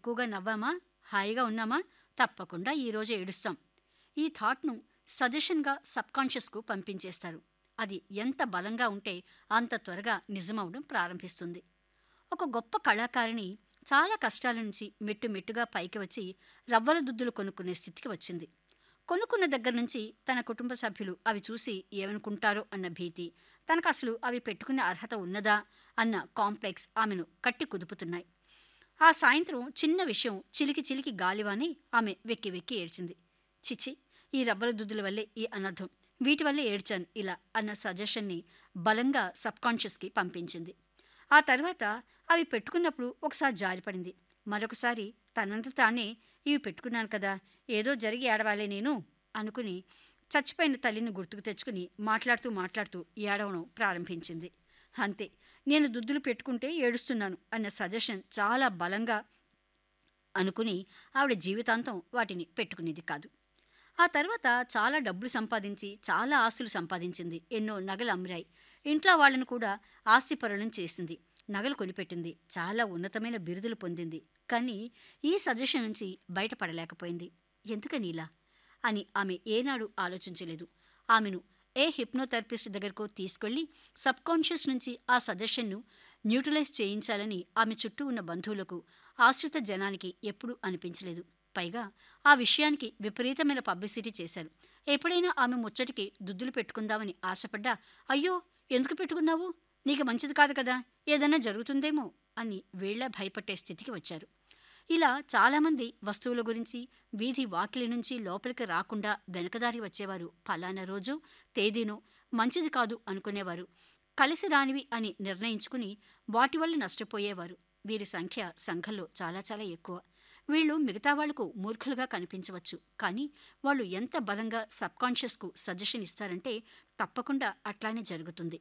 ఎక్కువగా నవ్వామా హాయిగా ఉన్నామా తప్పకుండా ఈరోజు ఏడుస్తాం ఈ థాట్ను సజెషన్గా సబ్కాన్షియస్కు పంపించేస్తారు అది ఎంత బలంగా ఉంటే అంత త్వరగా నిజమవడం ప్రారంభిస్తుంది ఒక గొప్ప కళాకారిణి చాలా కష్టాల నుంచి మెట్టు మెట్టుగా పైకి వచ్చి రవ్వల దుద్దులు కొనుక్కునే స్థితికి వచ్చింది కొనుక్కున్న దగ్గర నుంచి తన కుటుంబ సభ్యులు అవి చూసి ఏమనుకుంటారో అన్న భీతి తనకు అసలు అవి పెట్టుకునే అర్హత ఉన్నదా అన్న కాంప్లెక్స్ ఆమెను కట్టి కుదుపుతున్నాయి ఆ సాయంత్రం చిన్న విషయం చిలికి చిలికి గాలివాని ఆమె వెక్కి వెక్కి ఏడ్చింది చిచి ఈ రబ్బల దుద్దుల వల్లే ఈ అనర్థం వీటి వల్లే ఏడ్చాను ఇలా అన్న సజెషన్ని బలంగా సబ్కాన్షియస్కి పంపించింది ఆ తర్వాత అవి పెట్టుకున్నప్పుడు ఒకసారి జారిపడింది మరొకసారి తనంత తానే ఇవి పెట్టుకున్నాను కదా ఏదో జరిగి ఏడవాలే నేను అనుకుని చచ్చిపోయిన తల్లిని గుర్తుకు తెచ్చుకుని మాట్లాడుతూ మాట్లాడుతూ ఏడవడం ప్రారంభించింది అంతే నేను దుద్దులు పెట్టుకుంటే ఏడుస్తున్నాను అన్న సజెషన్ చాలా బలంగా అనుకుని ఆవిడ జీవితాంతం వాటిని పెట్టుకునేది కాదు ఆ తర్వాత చాలా డబ్బులు సంపాదించి చాలా ఆస్తులు సంపాదించింది ఎన్నో నగలు అమ్మిరాయి ఇంట్లో వాళ్ళను కూడా ఆస్తిపరులను చేసింది నగలు కొనిపెట్టింది చాలా ఉన్నతమైన బిరుదులు పొందింది కానీ ఈ సజెషన్ నుంచి బయటపడలేకపోయింది ఎందుకని ఇలా అని ఆమె ఏనాడు ఆలోచించలేదు ఆమెను ఏ హిప్నోథెరపిస్ట్ దగ్గరకు తీసుకెళ్లి సబ్కాన్షియస్ నుంచి ఆ సజెషన్ను న్యూట్రలైజ్ చేయించాలని ఆమె చుట్టూ ఉన్న బంధువులకు ఆశ్రిత జనానికి ఎప్పుడూ అనిపించలేదు పైగా ఆ విషయానికి విపరీతమైన పబ్లిసిటీ చేశారు ఎప్పుడైనా ఆమె ముచ్చటికి దుద్దులు పెట్టుకుందామని ఆశపడ్డా అయ్యో ఎందుకు పెట్టుకున్నావు నీకు మంచిది కాదు కదా ఏదైనా జరుగుతుందేమో అని వీళ్ళ భయపట్టే స్థితికి వచ్చారు ఇలా చాలామంది వస్తువుల గురించి వీధి వాకిలి నుంచి లోపలికి రాకుండా వెనకదారి వచ్చేవారు ఫలానా రోజు తేదీనో మంచిది కాదు అనుకునేవారు కలిసి రానివి అని నిర్ణయించుకుని వాటి వల్ల నష్టపోయేవారు వీరి సంఖ్య సంఘంలో చాలా చాలా ఎక్కువ వీళ్ళు మిగతా వాళ్లకు మూర్ఖులుగా కనిపించవచ్చు కానీ వాళ్ళు ఎంత బలంగా సబ్కాన్షియస్కు సజెషన్ ఇస్తారంటే తప్పకుండా అట్లానే జరుగుతుంది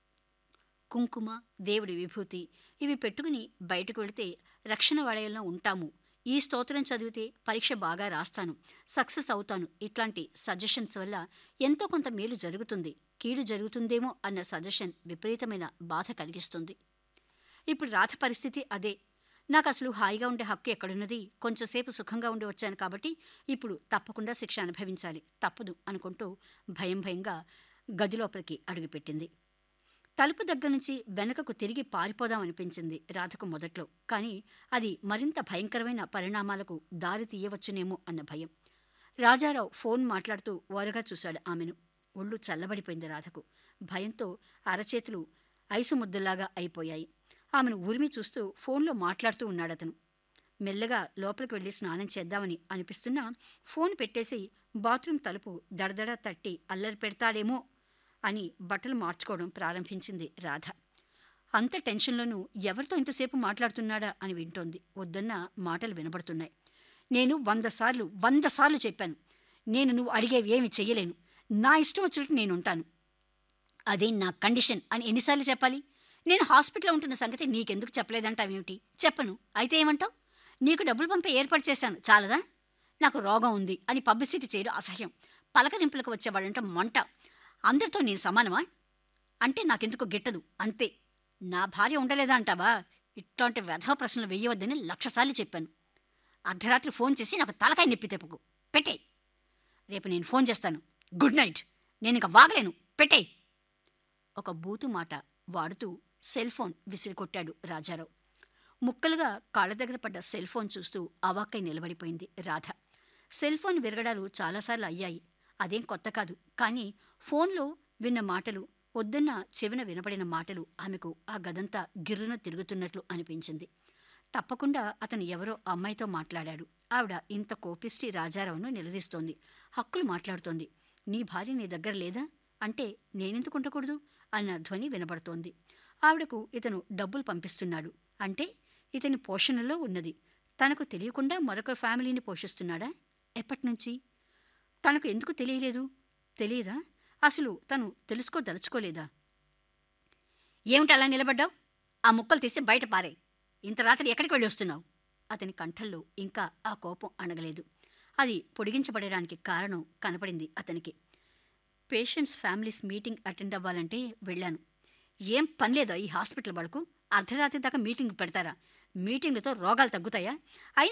కుంకుమ దేవుడి విభూతి ఇవి పెట్టుకుని బయటకు వెళితే రక్షణ వలయంలో ఉంటాము ఈ స్తోత్రం చదివితే పరీక్ష బాగా రాస్తాను సక్సెస్ అవుతాను ఇట్లాంటి సజెషన్స్ వల్ల ఎంతో కొంత మేలు జరుగుతుంది కీడు జరుగుతుందేమో అన్న సజెషన్ విపరీతమైన బాధ కలిగిస్తుంది ఇప్పుడు రాధ పరిస్థితి అదే నాకు అసలు హాయిగా ఉండే హక్కు ఎక్కడున్నది కొంచెంసేపు సుఖంగా ఉండి వచ్చాను కాబట్టి ఇప్పుడు తప్పకుండా శిక్ష అనుభవించాలి తప్పదు అనుకుంటూ భయం భయంగా గది లోపలికి అడుగుపెట్టింది తలుపు దగ్గర నుంచి వెనకకు తిరిగి పారిపోదాం అనిపించింది రాధకు మొదట్లో కానీ అది మరింత భయంకరమైన పరిణామాలకు దారి తీయవచ్చునేమో అన్న భయం రాజారావు ఫోన్ మాట్లాడుతూ ఓరగా చూశాడు ఆమెను ఒళ్ళు చల్లబడిపోయింది రాధకు భయంతో అరచేతులు ఐసు ముద్దలాగా అయిపోయాయి ఆమెను ఉరిమి చూస్తూ ఫోన్లో మాట్లాడుతూ ఉన్నాడతను మెల్లగా లోపలికి వెళ్ళి స్నానం చేద్దామని అనిపిస్తున్నా ఫోన్ పెట్టేసి బాత్రూమ్ తలుపు దడదడ తట్టి అల్లరి పెడతాడేమో అని బట్టలు మార్చుకోవడం ప్రారంభించింది రాధ అంత టెన్షన్లోనూ ఎవరితో ఇంతసేపు మాట్లాడుతున్నాడా అని వింటోంది వద్దన్న మాటలు వినబడుతున్నాయి నేను వంద సార్లు వంద సార్లు చెప్పాను నేను నువ్వు అడిగేవి ఏమి చెయ్యలేను నా ఇష్టం వచ్చినట్టు నేను ఉంటాను అదే నా కండిషన్ అని ఎన్నిసార్లు చెప్పాలి నేను హాస్పిటల్లో ఉంటున్న సంగతి నీకెందుకు చెప్పలేదంటావేమిటి చెప్పను అయితే ఏమంటావు నీకు డబ్బులు పంపే ఏర్పాటు చేశాను చాలదా నాకు రోగం ఉంది అని పబ్లిసిటీ చేయడం అసహ్యం పలకరింపులకు వచ్చేవాళ్ళంట మంట అందరితో నేను సమానమా అంటే నాకెందుకు గిట్టదు అంతే నా భార్య ఉండలేదా అంటావా ఇట్లాంటి వ్యధవ ప్రశ్నలు వెయ్యవద్దని లక్షసార్లు చెప్పాను అర్ధరాత్రి ఫోన్ చేసి నాకు తలకాయ నొప్పి తెప్పుకు పెట్టే రేపు నేను ఫోన్ చేస్తాను గుడ్ నైట్ నేను ఇక వాగలేను పెట్టే ఒక బూతు మాట వాడుతూ సెల్ ఫోన్ విసిరికొట్టాడు రాజారావు ముక్కలుగా కాళ్ళ దగ్గర పడ్డ సెల్ ఫోన్ చూస్తూ అవాక్కై నిలబడిపోయింది రాధ సెల్ ఫోన్ విరగడాలు చాలాసార్లు అయ్యాయి అదేం కొత్త కాదు కానీ ఫోన్లో విన్న మాటలు వద్దన్న చెవిన వినపడిన మాటలు ఆమెకు ఆ గదంతా గిర్రున తిరుగుతున్నట్లు అనిపించింది తప్పకుండా అతను ఎవరో అమ్మాయితో మాట్లాడాడు ఆవిడ ఇంత కోపిష్టి రాజారావును నిలదీస్తోంది హక్కులు మాట్లాడుతోంది నీ భార్య నీ దగ్గర లేదా అంటే నేనెందుకు ఉండకూడదు అన్న ధ్వని వినబడుతోంది ఆవిడకు ఇతను డబ్బులు పంపిస్తున్నాడు అంటే ఇతని పోషణలో ఉన్నది తనకు తెలియకుండా మరొక ఫ్యామిలీని పోషిస్తున్నాడా ఎప్పటినుంచి తనకు ఎందుకు తెలియలేదు తెలియదా అసలు తను తెలుసుకోదలుచుకోలేదా ఏమిటి అలా నిలబడ్డావు ఆ ముక్కలు తీసి బయట పారే ఇంత రాత్రి ఎక్కడికి వెళ్ళి వస్తున్నావు అతని కంఠంలో ఇంకా ఆ కోపం అణగలేదు అది పొడిగించబడడానికి కారణం కనపడింది అతనికి పేషెంట్స్ ఫ్యామిలీస్ మీటింగ్ అటెండ్ అవ్వాలంటే వెళ్ళాను ఏం పని లేదా ఈ హాస్పిటల్ వాళ్ళకు అర్ధరాత్రి దాకా మీటింగ్ పెడతారా మీటింగ్లతో రోగాలు తగ్గుతాయా అయినా